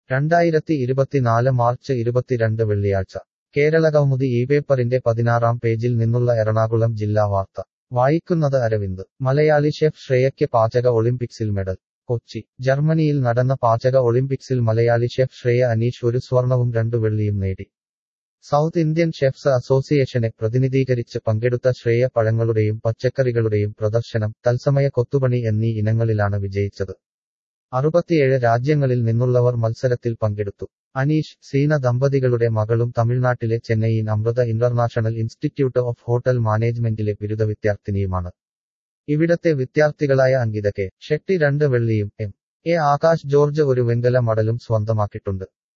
രണ്ടായിരത്തി ഇരുപത്തിനാല് മാർച്ച് ഇരുപത്തിരണ്ട് വെള്ളിയാഴ്ച കേരളകൗമുദി ഈ പേപ്പറിന്റെ പതിനാറാം പേജിൽ നിന്നുള്ള എറണാകുളം ജില്ലാ വാർത്ത വായിക്കുന്നത് അരവിന്ദ് മലയാളി ഷെഫ് ശ്രേയയ്ക്ക് പാചക ഒളിമ്പിക്സിൽ മെഡൽ കൊച്ചി ജർമ്മനിയിൽ നടന്ന പാചക ഒളിമ്പിക്സിൽ മലയാളി ഷെഫ് ശ്രേയ അനീഷ് ഒരു സ്വർണവും രണ്ടു വെള്ളിയും നേടി സൗത്ത് ഇന്ത്യൻ ഷെഫ്സ് അസോസിയേഷനെ പ്രതിനിധീകരിച്ച് പങ്കെടുത്ത ശ്രേയ പഴങ്ങളുടെയും പച്ചക്കറികളുടെയും പ്രദർശനം തത്സമയ കൊത്തുപണി എന്നീ ഇനങ്ങളിലാണ് വിജയിച്ചത് അറുപത്തിയേഴ് രാജ്യങ്ങളിൽ നിന്നുള്ളവർ മത്സരത്തിൽ പങ്കെടുത്തു അനീഷ് സീന ദമ്പതികളുടെ മകളും തമിഴ്നാട്ടിലെ ചെന്നൈയിൻ Amrita international institute of hotel മാനേജ്മെന്റിലെ ബിരുദ വിദ്യാർത്ഥിനിയുമാണ് ഇവിടത്തെ വിദ്യാർത്ഥികളായ അങ്കിത കെ ഷെട്ടി രണ്ട് വെള്ളിയും എം എ ആകാശ് ജോർജ് ഒരു വെങ്കല മടലും സ്വന്തമാക്കിയിട്ടുണ്ട്